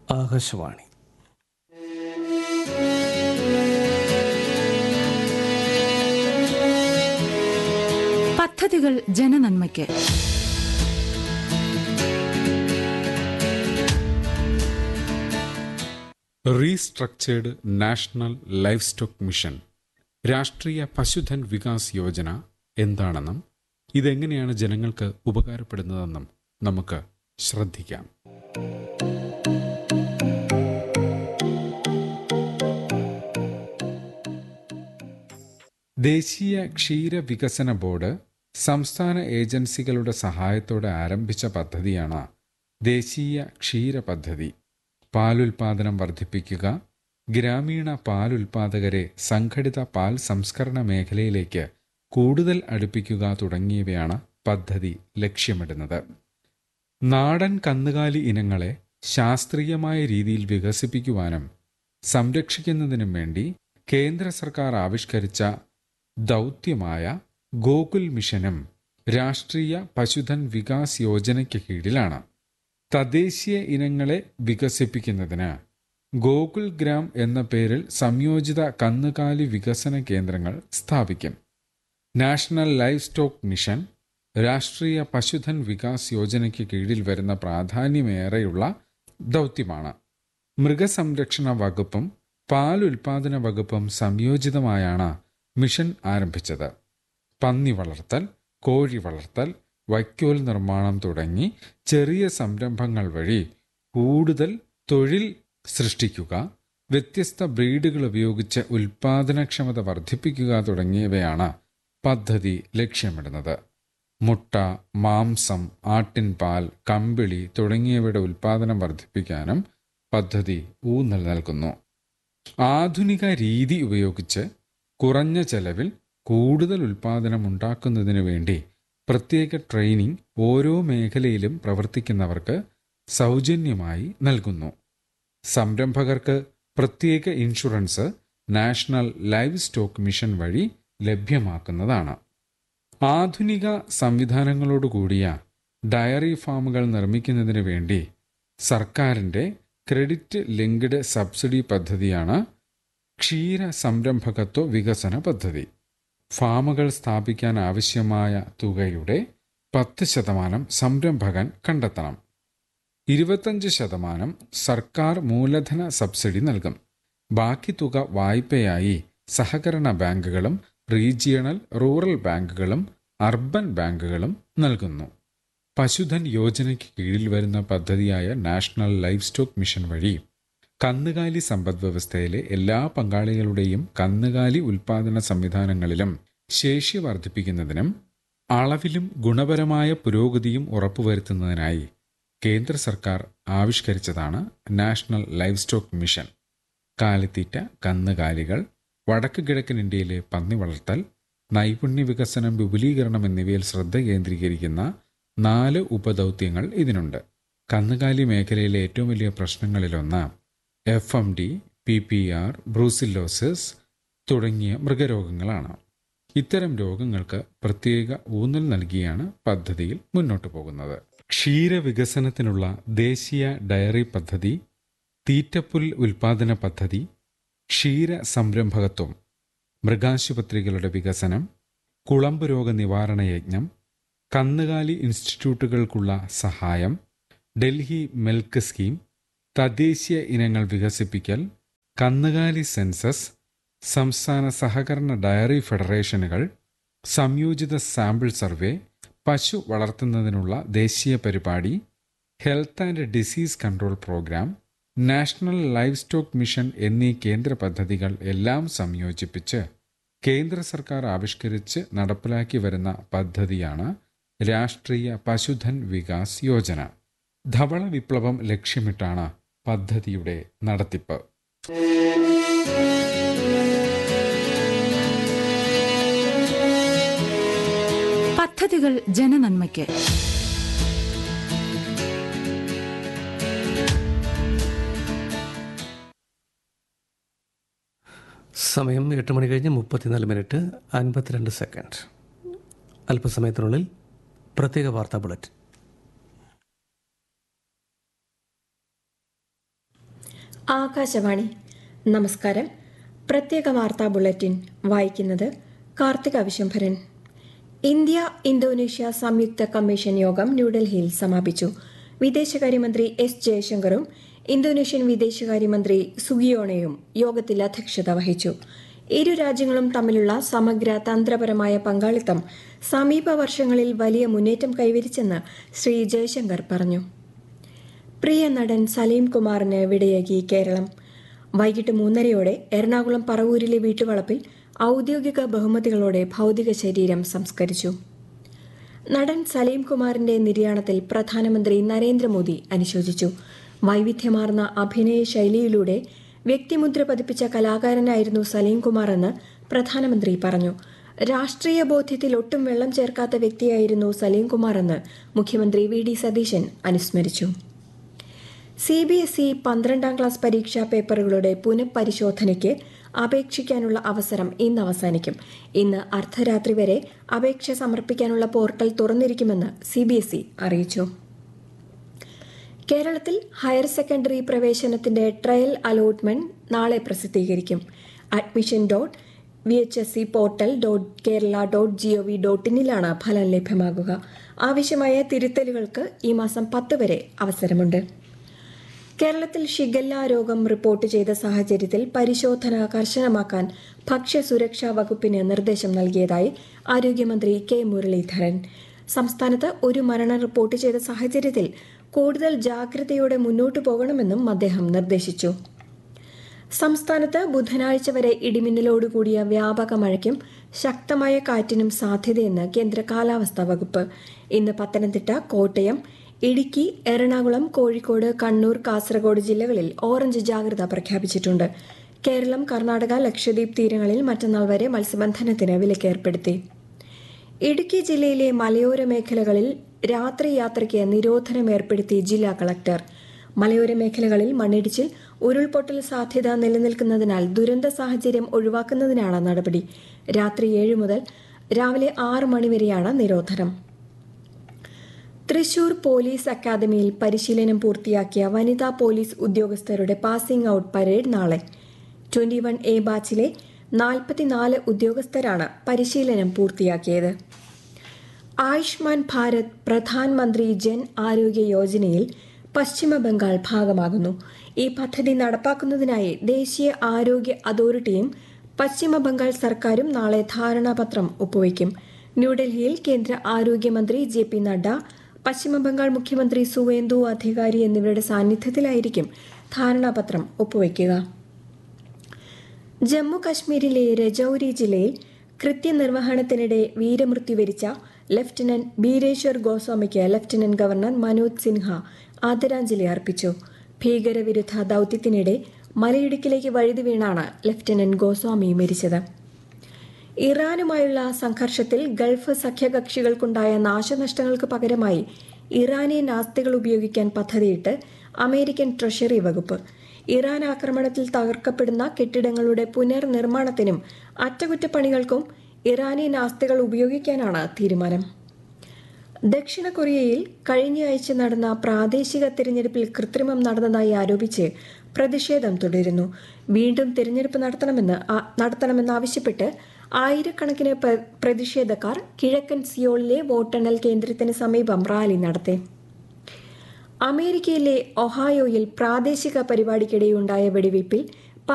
ആകാശവാണി പദ്ധതികൾ ജനനന്മയ്ക്ക് restructured national livestock mission Rashtriya Pashudhan Vikas Yojana എന്താണെന്നും ഇതെങ്ങനെയാണ് ജനങ്ങൾക്ക് ഉപകാരപ്പെടുന്നതെന്നും നമുക്ക് ശ്രദ്ധിക്കാം ദേശീയ ക്ഷീര വികസന ബോർഡ് സംസ്ഥാന ഏജൻസികളുടെ സഹായത്തോടെ ആരംഭിച്ച പദ്ധതിയാണ് ദേശീയ ക്ഷീര പദ്ധതി പാലുൽപാദനം വർദ്ധിപ്പിക്കുക ഗ്രാമീണ പാലുൽപാദകരെ സംഘടിത പാൽ സംസ്കരണ മേഖലയിലേക്ക് കൂടുതൽ അടുപ്പിക്കുക തുടങ്ങിയവയാണ് പദ്ധതി ലക്ഷ്യമിടുന്നത് നാടൻ കന്നുകാലി ഇനങ്ങളെ ശാസ്ത്രീയമായ രീതിയിൽ വികസിപ്പിക്കുവാനും സംരക്ഷിക്കുന്നതിനും വേണ്ടി കേന്ദ്ര സർക്കാർ ആവിഷ്കരിച്ച ദൗത്യമായ ഗോകുൽ മിഷനും രാഷ്ട്രീയ പശുധൻ വികാസ് യോജനയ്ക്ക് കീഴിലാണ് തദ്ദേശീയ ഇനങ്ങളെ വികസിപ്പിക്കുന്നതിന് ഗോകുൽ ഗ്രാം എന്ന പേരിൽ സംയോജിത കന്നുകാലി വികസന കേന്ദ്രങ്ങൾ സ്ഥാപിക്കും national livestock mission Rashtriya Pashudhan Vikas യോജനയ്ക്ക് കീഴിൽ വരുന്ന പ്രാധാന്യമേറെയുള്ള ദൗത്യമാണ് മൃഗസംരക്ഷണ വകുപ്പും പാൽ ഉൽപാദന വകുപ്പും സംയോജിതമായാണ് മിഷൻ ആരംഭിച്ചത് പന്നി വളർത്തൽ കോഴി വളർത്തൽ വൈക്കോൽ നിർമ്മാണം തുടങ്ങി ചെറിയ സംരംഭങ്ങൾ വഴി കൂടുതൽ തൊഴിൽ സൃഷ്ടിക്കുക വ്യത്യസ്ത ബ്രീഡുകൾ ഉപയോഗിച്ച് ഉൽപാദനക്ഷമത വർദ്ധിപ്പിക്കുക തുടങ്ങിയവയാണ് പദ്ധതി ലക്ഷ്യമിടുന്നത് മുട്ട മാംസം ആട്ടിൻപാൽ കമ്പിളി തുടങ്ങിയവയുടെ ഉൽപാദനം വർദ്ധിപ്പിക്കാനും പദ്ധതി ഊന്നൽ നൽകുന്നു ആധുനിക രീതി ഉപയോഗിച്ച് കുറഞ്ഞ ചെലവിൽ കൂടുതൽ ഉൽപാദനം ഉണ്ടാക്കുന്നതിനു വേണ്ടി പ്രത്യേക ട്രെയിനിംഗ് ഓരോ മേഖലയിലും പ്രവർത്തിക്കുന്നവർക്ക് സൗജന്യമായി നൽകുന്നു സംരംഭകർക്ക് പ്രത്യേക insurance national livestock mission വഴി ലഭ്യമാക്കുന്നതാണ് ആധുനിക സംവിധാനങ്ങളോടുകൂടിയ ഡയറി ഫാമുകൾ നിർമ്മിക്കുന്നതിന് വേണ്ടി സർക്കാരിൻ്റെ ക്രെഡിറ്റ് ലിങ്ക്ഡ് സബ്സിഡി പദ്ധതിയാണ് ക്ഷീര സംരംഭകത്വ വികസന പദ്ധതി ഫാമുകൾ സ്ഥാപിക്കാൻ ആവശ്യമായ തുകയുടെ പത്ത് ശതമാനം സംരംഭകൻ കണ്ടെത്തണം ഇരുപത്തഞ്ച് ശതമാനം സർക്കാർ മൂലധന സബ്സിഡി നൽകും ബാക്കി തുക വായ്പയായി സഹകരണ ബാങ്കുകളും റീജിയണൽ റൂറൽ ബാങ്കുകളും അർബൻ ബാങ്കുകളും നൽകുന്നു പശുധൻ യോജനയ്ക്ക് കീഴിൽ വരുന്ന പദ്ധതിയായ നാഷണൽ ലൈഫ് സ്റ്റോക്ക് മിഷൻ വഴി കന്നുകാലി സമ്പദ് വ്യവസ്ഥയിലെ എല്ലാ പങ്കാളികളുടെയും കന്നുകാലി ഉൽപാദന സംവിധാനങ്ങളിലും ശേഷി വർദ്ധിപ്പിക്കുന്നതിനും അളവിലും ഗുണപരമായ പുരോഗതിയും ഉറപ്പുവരുത്തുന്നതിനായി കേന്ദ്ര സർക്കാർ ആവിഷ്കരിച്ചതാണ് നാഷണൽ ലൈഫ് സ്റ്റോക്ക് മിഷൻ കാലിത്തീറ്റ കന്നുകാലികൾ വടക്ക് കിഴക്കൻ ഇന്ത്യയിലെ പന്നി വളർത്തൽ നൈപുണ്യ വികസനം വിപുലീകരണം എന്നിവയിൽ ശ്രദ്ധ കേന്ദ്രീകരിക്കുന്ന നാല് ഉപദൗത്യങ്ങൾ ഇതിനുണ്ട് കന്നുകാലി മേഖലയിലെ ഏറ്റവും വലിയ പ്രശ്നങ്ങളിലൊന്ന് F M D P P R brucellosis തുടങ്ങിയ മൃഗരോഗങ്ങളാണ് ഇത്തരം രോഗങ്ങൾക്ക് പ്രത്യേക ഊന്നൽ നൽകിയാണ് പദ്ധതിയിൽ മുന്നോട്ടു പോകുന്നത് ക്ഷീരവികസനത്തിനുള്ള ദേശീയ ഡയറി പദ്ധതി തീറ്റപ്പുൽ ഉൽപാദന പദ്ധതി ക്ഷീര സംരംഭകത്വം മൃഗാശുപത്രികളുടെ വികസനം കുളമ്പ് രോഗ നിവാരണ യജ്ഞം കന്നുകാലി ഇൻസ്റ്റിറ്റ്യൂട്ടുകൾക്കുള്ള സഹായം ഡൽഹി മിൽക്ക് സ്കീം തദ്ദേശീയ ഇനങ്ങൾ വികസിപ്പിക്കൽ കന്നുകാലി സെൻസസ് സംസ്ഥാന സഹകരണ ഡയറി ഫെഡറേഷനുകൾ സംയോജിത സാമ്പിൾ സർവേ പശു വളർത്തുന്നതിനുള്ള ദേശീയ പരിപാടി health and disease control programme national livestock mission എന്നീ കേന്ദ്ര പദ്ധതികൾ എല്ലാം സംയോജിപ്പിച്ച് കേന്ദ്ര സർക്കാർ ആവിഷ്കരിച്ച് നടപ്പിലാക്കി വരുന്ന പദ്ധതിയാണ് രാഷ്ട്രീയ പശുധൻ വികാസ് യോജന ധവള വിപ്ലവം ലക്ഷ്യമിട്ടാണ് പദ്ധതിയുടെ നടത്തിപ്പ് പദ്ധതികൾ ജനനന്മയ്ക്ക് സമയം എട്ട് മണി കഴിഞ്ഞ് മുപ്പത്തിനാല് മിനിറ്റ് അൻപത്തിരണ്ട് സെക്കൻഡ് അല്പസമയത്തിനുള്ളിൽ പ്രത്യേക വാർത്താ ബുള്ളറ്റിൻ ആകാശവാണി നമസ്കാരം പ്രത്യേക വാർത്താ ബുള്ളറ്റിൻ വായിക്കുന്നത് കാർത്തിക വിശംഭരൻ ഇന്ത്യ ഇന്തോനേഷ്യ സംയുക്ത കമ്മീഷൻ യോഗം ന്യൂഡൽഹിയിൽ സമാപിച്ചു വിദേശകാര്യമന്ത്രി എസ് ജയശങ്കറും ഇന്തോനേഷ്യൻ വിദേശകാര്യമന്ത്രി സുഗിയോണയും യോഗത്തിൽ അധ്യക്ഷത വഹിച്ചു ഇരു രാജ്യങ്ങളും തമ്മിലുള്ള സമഗ്ര തന്ത്രപരമായ പങ്കാളിത്തം സമീപ വർഷങ്ങളിൽ വലിയ മുന്നേറ്റം കൈവരിച്ചെന്ന് ശ്രീ ജയശങ്കർ പറഞ്ഞു പ്രിയ നടൻ സലീം കുമാറിന് വിടയാക്കി കേരളം വൈകിട്ട് മൂന്നരയോടെ എറണാകുളം പറവൂരിലെ വീട്ടുവളപ്പിൽ ഔദ്യോഗിക ബഹുമതികളോടെ ഭൗതിക ശരീരം സംസ്കരിച്ചു നടൻ സലീം കുമാറിന്റെ നിര്യാണത്തിൽ പ്രധാനമന്ത്രി നരേന്ദ്രമോദി അനുശോചിച്ചു വൈവിധ്യമാർന്ന അഭിനയ ശൈലിയിലൂടെ വ്യക്തിമുദ്ര പതിപ്പിച്ച കലാകാരനായിരുന്നു സലീം കുമാർ എന്ന് പ്രധാനമന്ത്രി പറഞ്ഞു രാഷ്ട്രീയ ബോധ്യത്തിൽ ഒട്ടും വെള്ളം ചേർക്കാത്ത വ്യക്തിയായിരുന്നു സലീം കുമാർ എന്ന് മുഖ്യമന്ത്രി വി ഡി സതീശൻ അനുസ്മരിച്ചു സി ബി എസ് ഇ പന്ത്രണ്ടാം ക്ലാസ് പരീക്ഷാ പേപ്പറുകളുടെ പുനഃപരിശോധനയ്ക്ക് അപേക്ഷിക്കാനുള്ള അവസരം ഇന്ന് അവസാനിക്കും ഇന്ന് അർദ്ധരാത്രി വരെ അപേക്ഷ സമർപ്പിക്കാനുള്ള പോർട്ടൽ തുറന്നിരിക്കുമെന്ന് സി ബി എസ് ഇ അറിയിച്ചു കേരളത്തിൽ ഹയർ സെക്കൻഡറി പ്രവേശനത്തിന്റെ ട്രയൽ അലോട്ട്മെന്റ് നാളെ പ്രസിദ്ധീകരിക്കും admission dot V H S C portal dot Kerala dot G O V dot ഇന്നിലാണ് ഫലം ലഭ്യമാകുക ആവശ്യമായ തിരുത്തലുകൾക്ക് ഈ മാസം പത്ത് വരെ അവസരമുണ്ട് കേരളത്തിൽ ഷിഗല്ല രോഗം റിപ്പോർട്ട് ചെയ്ത സാഹചര്യത്തിൽ പരിശോധന കർശനമാക്കാൻ ഭക്ഷ്യസുരക്ഷാ വകുപ്പിന് നിർദ്ദേശം നൽകിയതായി ആരോഗ്യമന്ത്രി കെ മുരളീധരൻ സംസ്ഥാനത്ത് ഒരു മരണം റിപ്പോർട്ട് ചെയ്ത സാഹചര്യത്തിൽ കൂടുതൽ ജാഗ്രതയോടെ മുന്നോട്ടു പോകണമെന്നും അദ്ദേഹം നിർദ്ദേശിച്ചു സംസ്ഥാനത്ത് ബുധനാഴ്ച വരെ ഇടിമിന്നലോടുകൂടിയ വ്യാപക മഴയ്ക്കും ശക്തമായ കാറ്റിനും സാധ്യതയെന്ന് കേന്ദ്ര കാലാവസ്ഥാ വകുപ്പ് ഇന്ന് പത്തനംതിട്ട കോട്ടയം ഇടുക്കി എറണാകുളം കോഴിക്കോട് കണ്ണൂർ കാസർഗോഡ് ജില്ലകളിൽ ഓറഞ്ച് ജാഗ്രത പ്രഖ്യാപിച്ചിട്ടുണ്ട് കേരളം കർണാടക ലക്ഷദ്വീപ് തീരങ്ങളിൽ മറ്റന്നാൾ വരെ മത്സ്യബന്ധനത്തിന് വിലക്കേർപ്പെടുത്തി ഇടുക്കി ജില്ലയിലെ മലയോര മേഖലകളിൽ രാത്രി യാത്രയ്ക്ക് നിരോധനം ഏർപ്പെടുത്തി ജില്ലാ കളക്ടർ മലയോര മേഖലകളിൽ മണ്ണിടിച്ചിൽ ഉരുൾപൊട്ടൽ സാധ്യത നിലനിൽക്കുന്നതിനാൽ ദുരന്ത സാഹചര്യം ഒഴിവാക്കുന്നതിനാണ് നടപടി രാത്രി ഏഴ് മുതൽ രാവിലെ ആറ് മണിവരെയാണ് നിരോധനം തൃശൂർ പോലീസ് അക്കാദമിയിൽ പരിശീലനം പൂർത്തിയാക്കിയ വനിതാ പോലീസ് ഉദ്യോഗസ്ഥരുടെ പാസിംഗ് ഔട്ട് പരേഡ് നാളെ ട്വന്റി വൺ എ ബാച്ചിലെ നാൽപ്പത്തിനാല് ഉദ്യോഗസ്ഥരാണ് പരിശീലനം പൂർത്തിയാക്കിയത് ആയുഷ്മാൻ ഭാരത് പ്രധാൻമന്ത്രി ജൻ ആരോഗ്യ യോജനയിൽ പശ്ചിമ ബംഗാൾ ഭാഗമാകുന്നു ഈ പദ്ധതി നടപ്പാക്കുന്നതിനായി ദേശീയ ആരോഗ്യ അതോറിറ്റിയും പശ്ചിമ ബംഗാൾ സർക്കാരും നാളെ ധാരണാപത്രം ഒപ്പുവയ്ക്കും ന്യൂഡൽഹിയിൽ കേന്ദ്ര ആരോഗ്യമന്ത്രി ജെ പി നഡ്ഡ പശ്ചിമ ബംഗാൾ മുഖ്യമന്ത്രി സുവേന്ദു അധികാരി എന്നിവരുടെ സാന്നിധ്യത്തിലായിരിക്കും ധാരണാപത്രം ഒപ്പുവയ്ക്കുക ജമ്മു കശ്മീരിലെ രജൌരി ജില്ലയിൽ കൃത്യനിർവഹണത്തിനിടെ വീരമൃത്യു വരിച്ച ലഫ്റ്റനന്റ് ബീരേശ്വർ ഗോസ്വാമിക്ക് ലഫ്റ്റനന്റ് ഗവർണർ മനോജ് സിൻഹ ആദരാഞ്ജലി അർപ്പിച്ചു ഭീകരവിരുദ്ധ ദൌത്യത്തിനിടെ മലയിടുക്കിലേക്ക് വഴുതി വീണാണ് ലഫ്റ്റനന്റ് ഗോസ്വാമി മരിച്ചത് ഇറാനുമായുള്ള സംഘർഷത്തിൽ ഗൾഫ് സഖ്യകക്ഷികൾക്കുണ്ടായ നാശനഷ്ടങ്ങൾക്ക് പകരമായി ഇറാനിയൻ ആസ്തികൾ ഉപയോഗിക്കാൻ പദ്ധതിയിട്ട് അമേരിക്കൻ ട്രഷറി വകുപ്പ് ഇറാൻ ആക്രമണത്തിൽ തകർക്കപ്പെടുന്ന കെട്ടിടങ്ങളുടെ പുനർനിർമ്മാണത്തിനും അറ്റകുറ്റപ്പണികൾക്കും ഇറാനിയൻ ആസ്തികൾ ഉപയോഗിക്കാനാണ് തീരുമാനം ദക്ഷിണ കൊറിയയിൽ കഴിഞ്ഞയാഴ്ച നടന്ന പ്രാദേശിക തിരഞ്ഞെടുപ്പിൽ കൃത്രിമം നടന്നതായി ആരോപിച്ച് പ്രതിഷേധം തുടരുന്നു വീണ്ടും തിരഞ്ഞെടുപ്പ് നടത്തണമെന്ന് ആ- നടത്തണമെന്നാവശ്യപ്പെട്ട് ആയിരക്കണക്കിന് പ്ര- പ്രതിഷേധക്കാർ കിഴക്കൻ സിയോളിലെ വോട്ടെണ്ണൽ കേന്ദ്രത്തിന് സമീപം റാലി നടത്തി അമേരിക്കയിലെ ഒഹായോയിൽ പ്രാദേശിക പരിപാടിക്കിടെയുണ്ടായ വെടിവയ്പിൽ